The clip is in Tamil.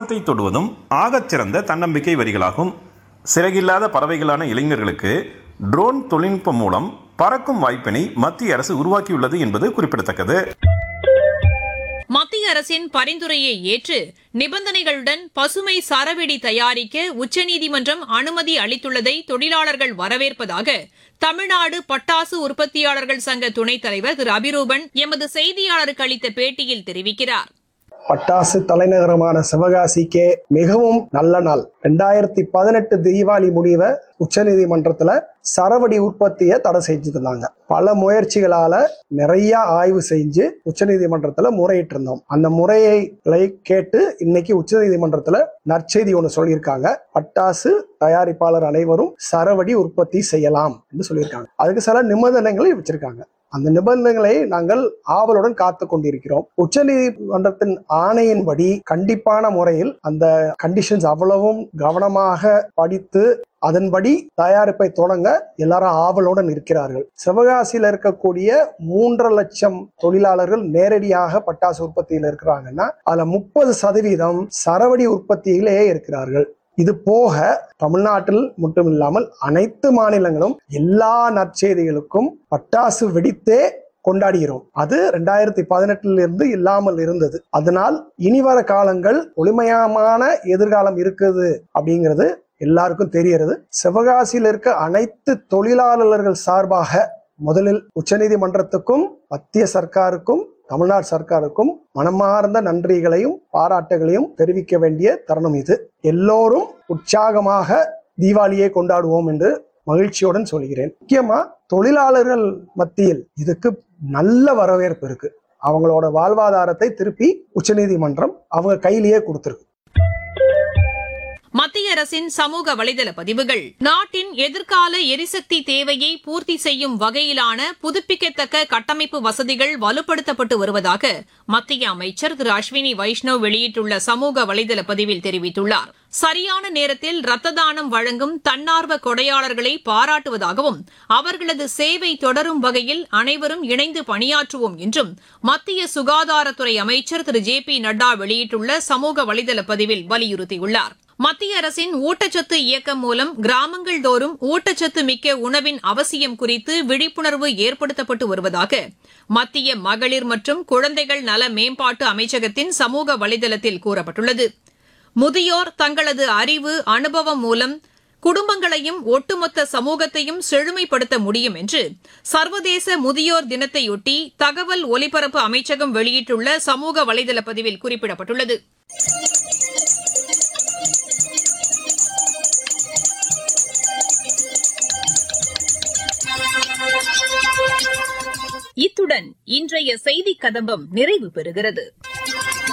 வானத்தை தொடுவதும் ஆகச்சிறந்த தன்னம்பிக்கை வரிகளாகும் சிறகில்லாத பறவைகளான இளைஞர்களுக்கு ட்ரோன் தொழில்நுட்பம் மூலம் பறக்கும் வாய்ப்பினை மத்திய அரசு உருவாக்கியுள்ளது என்பது குறிப்பிடத்தக்கது மத்திய அரசின் பரிந்துரையை ஏற்று நிபந்தனைகளுடன் பசுமை சரவெடி தயாரிக்க உச்சநீதிமன்றம் அனுமதி அளித்துள்ளதை தொழிலாளர்கள் வரவேற்பதாக தமிழ்நாடு பட்டாசு உற்பத்தியாளர்கள் சங்க துணைத் தலைவர் திரு அபிரூபன் எமது செய்தியாளருக்கு அளித்த பேட்டியில் தெரிவிக்கிறார் பட்டாசு தலைநகரமான சிவகாசிக்கே மிகவும் நல்ல நாள் ரெண்டாயிரத்தி பதினெட்டு தீபாவளி முடிவை உச்சநீதிமன்றத்துல சரவடி உற்பத்தியை தடை செஞ்சிருந்தாங்க பல முயற்சிகளால நிறைய ஆய்வு செஞ்சு உச்சநீதிமன்றத்துல முறையிட்டு இருந்தோம் அந்த முறையை கேட்டு இன்னைக்கு உச்சநீதிமன்றத்துல நற்செய்தி ஒன்று சொல்லியிருக்காங்க பட்டாசு தயாரிப்பாளர் அனைவரும் சரவடி உற்பத்தி செய்யலாம் என்று சொல்லியிருக்காங்க அதுக்கு சில நிபந்தனைகளை வச்சிருக்காங்க அந்த நிபந்தனைகளை நாங்கள் ஆவலுடன் காத்து கொண்டிருக்கிறோம் உச்சநீதிமன்றத்தின் ஆணையின்படி கண்டிப்பான முறையில் அந்த கண்டிஷன்ஸ் அவ்வளவும் கவனமாக படித்து அதன்படி தயாரிப்பை தொடங்க எல்லாரும் ஆவலுடன் இருக்கிறார்கள் சிவகாசியில் இருக்கக்கூடிய மூன்றரை லட்சம் தொழிலாளர்கள் நேரடியாக பட்டாசு உற்பத்தியில் இருக்கிறாங்கன்னா அதுல முப்பது சதவீதம் சரவடி உற்பத்தியிலேயே இருக்கிறார்கள் இது போக தமிழ்நாட்டில் மட்டும் இல்லாமல் அனைத்து மாநிலங்களும் எல்லா நற்செய்திகளுக்கும் பட்டாசு வெடித்தே கொண்டாடுகிறோம் அது ரெண்டாயிரத்தி பதினெட்டுல இருந்து இல்லாமல் இருந்தது அதனால் இனி வர காலங்கள் ஒளிமயமான எதிர்காலம் இருக்குது அப்படிங்கிறது எல்லாருக்கும் தெரியறது சிவகாசியில் இருக்க அனைத்து தொழிலாளர்கள் சார்பாக முதலில் உச்சநீதிமன்றத்துக்கும் மத்திய சர்க்காருக்கும் தமிழ்நாடு சர்க்காருக்கும் மனமார்ந்த நன்றிகளையும் பாராட்டுகளையும் தெரிவிக்க வேண்டிய தருணம் இது எல்லோரும் உற்சாகமாக தீபாவளியை கொண்டாடுவோம் என்று மகிழ்ச்சியுடன் சொல்கிறேன் முக்கியமா தொழிலாளர்கள் மத்தியில் இதுக்கு நல்ல வரவேற்பு இருக்கு அவங்களோட வாழ்வாதாரத்தை திருப்பி உச்சநீதிமன்றம் அவங்க கையிலேயே கொடுத்துருக்கு மத்திய அரசின் சமூக வலைதள பதிவுகள் நாட்டின் எதிர்கால எரிசக்தி தேவையை பூர்த்தி செய்யும் வகையிலான புதுப்பிக்கத்தக்க கட்டமைப்பு வசதிகள் வலுப்படுத்தப்பட்டு வருவதாக மத்திய அமைச்சர் திரு அஸ்வினி வைஷ்ணவ் வெளியிட்டுள்ள சமூக வலைதள பதிவில் தெரிவித்துள்ளார் சரியான நேரத்தில் ரத்த தானம் வழங்கும் தன்னார்வ கொடையாளர்களை பாராட்டுவதாகவும் அவர்களது சேவை தொடரும் வகையில் அனைவரும் இணைந்து பணியாற்றுவோம் என்றும் மத்திய சுகாதாரத்துறை அமைச்சர் திரு ஜே பி நட்டா வெளியிட்டுள்ள சமூக வலைதள பதிவில் வலியுறுத்தியுள்ளார் மத்திய அரசின் ஊட்டச்சத்து இயக்கம் மூலம் கிராமங்கள் தோறும் ஊட்டச்சத்து மிக்க உணவின் அவசியம் குறித்து விழிப்புணர்வு ஏற்படுத்தப்பட்டு வருவதாக மத்திய மகளிர் மற்றும் குழந்தைகள் நல மேம்பாட்டு அமைச்சகத்தின் சமூக வலைதளத்தில் கூறப்பட்டுள்ளது முதியோர் தங்களது அறிவு அனுபவம் மூலம் குடும்பங்களையும் ஒட்டுமொத்த சமூகத்தையும் செழுமைப்படுத்த முடியும் என்று சர்வதேச முதியோர் தினத்தையொட்டி தகவல் ஒலிபரப்பு அமைச்சகம் வெளியிட்டுள்ள சமூக வலைதள பதிவில் குறிப்பிடப்பட்டுள்ளது இத்துடன் இன்றைய செய்தி கதம்பம் நிறைவு பெறுகிறது